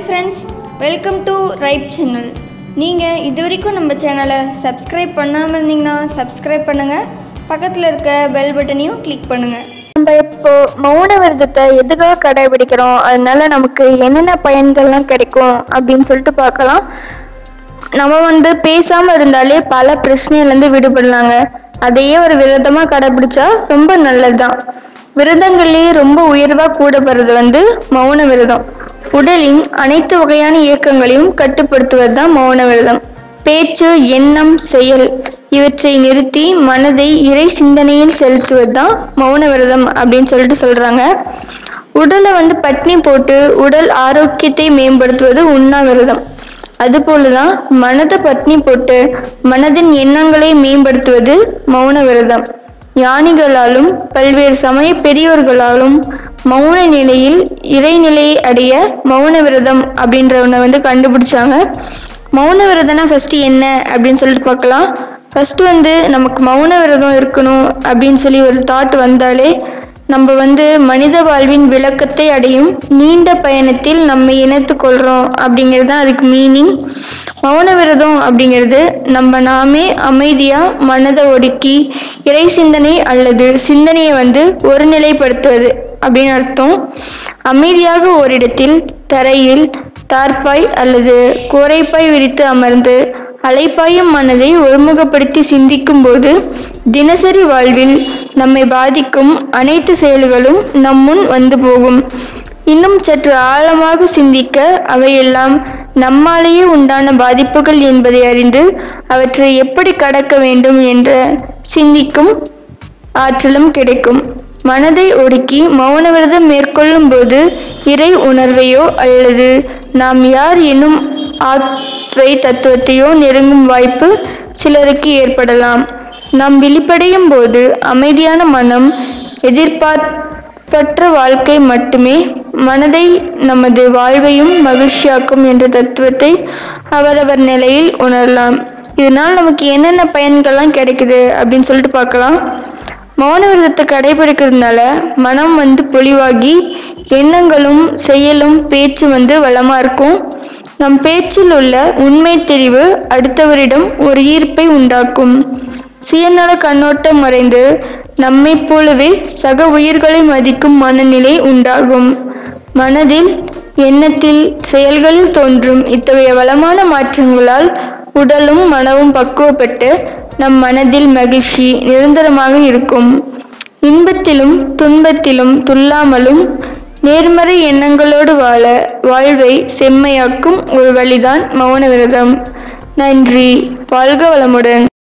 friends welcome to right channel நீங்கள் இது வரைக்கும் நம்ம சேனலை சப்ஸ்கிரைப் பண்ணாமல் இருந்தீங்கன்னா சப்ஸ்கிரைப் பண்ணுங்கள் பக்கத்தில் இருக்க பெல் பட்டனையும் கிளிக் பண்ணுங்கள் நம்ம இப்போ மௌன விரதத்தை எதுக்காக கடைபிடிக்கிறோம் அதனால நமக்கு என்னென்ன பயன்கள்லாம் கிடைக்கும் அப்படின்னு சொல்லிட்டு பார்க்கலாம் நம்ம வந்து பேசாம இருந்தாலே பல பிரச்சனையிலேருந்து விடுபடலாங்க அதையே ஒரு விரதமா கடைபிடிச்சா ரொம்ப நல்லதுதான் விரதங்கள்லேயே ரொம்ப உயர்வா கூடப்படுறது வந்து மௌன விரதம் உடலின் அனைத்து வகையான இயக்கங்களையும் கட்டுப்படுத்துவது தான் மௌன விரதம் பேச்சு எண்ணம் செயல் இவற்றை நிறுத்தி மனதை இறை சிந்தனையில் செலுத்துவது தான் மௌன விரதம் அப்படின்னு சொல்லிட்டு சொல்றாங்க உடலை வந்து பட்னி போட்டு உடல் ஆரோக்கியத்தை மேம்படுத்துவது உண்ணாவிரதம் அதுபோலதான் மனதை பட்னி போட்டு மனதின் எண்ணங்களை மேம்படுத்துவது மௌன விரதம் ஞானிகளாலும் பல்வேறு சமய பெரியோர்களாலும் மௌன நிலையில் இறைநிலையை அடைய மௌன விரதம் அப்படின்ற ஒன்றை வந்து கண்டுபிடிச்சாங்க மௌன விரதம்னா ஃபர்ஸ்ட் என்ன அப்படின்னு சொல்லிட்டு பார்க்கலாம் ஃபர்ஸ்ட் வந்து நமக்கு மௌன விரதம் இருக்கணும் அப்படின்னு சொல்லி ஒரு தாட் வந்தாலே நம்ம வந்து மனித வாழ்வின் விளக்கத்தை அடையும் நீண்ட பயணத்தில் நம்ம இணைத்து கொள்கிறோம் அப்படிங்கிறது தான் அதுக்கு மீனிங் மௌன விரதம் அப்படிங்கிறது நம்ம நாமே அமைதியாக மனதை ஒடுக்கி இறை சிந்தனை அல்லது சிந்தனையை வந்து ஒருநிலைப்படுத்துவது அப்படின்னு அர்த்தம் அமைதியாக ஓரிடத்தில் தரையில் தார்பாய் அல்லது கோரைப்பாய் விரித்து அமர்ந்து அலைப்பாயும் மனதை ஒருமுகப்படுத்தி சிந்திக்கும் போது தினசரி வாழ்வில் நம்மை பாதிக்கும் அனைத்து செயல்களும் நம் முன் வந்து போகும் இன்னும் சற்று ஆழமாக சிந்திக்க அவையெல்லாம் நம்மாலேயே உண்டான பாதிப்புகள் என்பதை அறிந்து அவற்றை எப்படி கடக்க வேண்டும் என்ற சிந்திக்கும் ஆற்றலும் கிடைக்கும் மனதை ஒடுக்கி மௌன விரதம் மேற்கொள்ளும் போது இறை உணர்வையோ அல்லது நாம் யார் என்னும் ஆத்வை தத்துவத்தையோ நெருங்கும் வாய்ப்பு சிலருக்கு ஏற்படலாம் நாம் விழிப்படையும் போது அமைதியான மனம் எதிர்பார்ப்பற்ற வாழ்க்கை மட்டுமே மனதை நமது வாழ்வையும் மகிழ்ச்சியாக்கும் என்ற தத்துவத்தை அவரவர் நிலையில் உணரலாம் இதனால் நமக்கு என்னென்ன பயன்கள்லாம் கிடைக்குது அப்படின்னு சொல்லிட்டு பார்க்கலாம் மௌன விரதத்தை கடைபிடிக்கிறதுனால மனம் வந்து பொலிவாகி எண்ணங்களும் செயலும் பேச்சு வந்து வளமாக இருக்கும் நம் பேச்சில் உள்ள உண்மை தெரிவு அடுத்தவரிடம் ஒரு ஈர்ப்பை உண்டாக்கும் சுயநல கண்ணோட்டம் மறைந்து நம்மை போலவே சக உயிர்களை மதிக்கும் மனநிலை உண்டாகும் மனதில் எண்ணத்தில் செயல்களில் தோன்றும் இத்தகைய வளமான மாற்றங்களால் உடலும் மனமும் பக்குவப்பட்டு நம் மனதில் மகிழ்ச்சி நிரந்தரமாக இருக்கும் இன்பத்திலும் துன்பத்திலும் துள்ளாமலும் நேர்மறை எண்ணங்களோடு வாழ வாழ்வை செம்மையாக்கும் ஒரு வழிதான் மௌன விரதம் நன்றி வாழ்க வளமுடன்